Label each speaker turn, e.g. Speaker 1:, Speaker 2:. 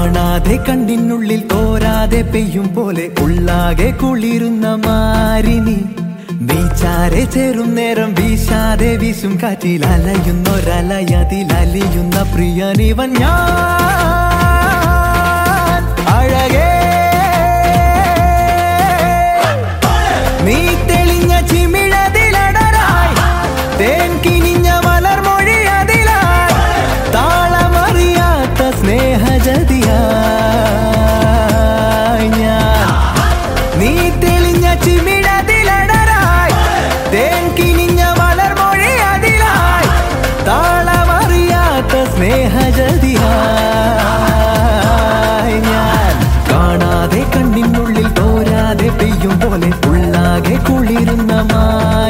Speaker 1: കാണാതെ കണ്ണിനുള്ളിൽ തോരാതെ പെയ്യും പോലെ ഉള്ളാകെ കുളിരുന്ന മാരിനി നീച്ചാരെ ചേരും നേരം വീശാതെ വീശും കാറ്റിൽ അലയുന്നൊരലയതിൽ അലിയുന്ന പ്രിയനിവൻ ഞാൻ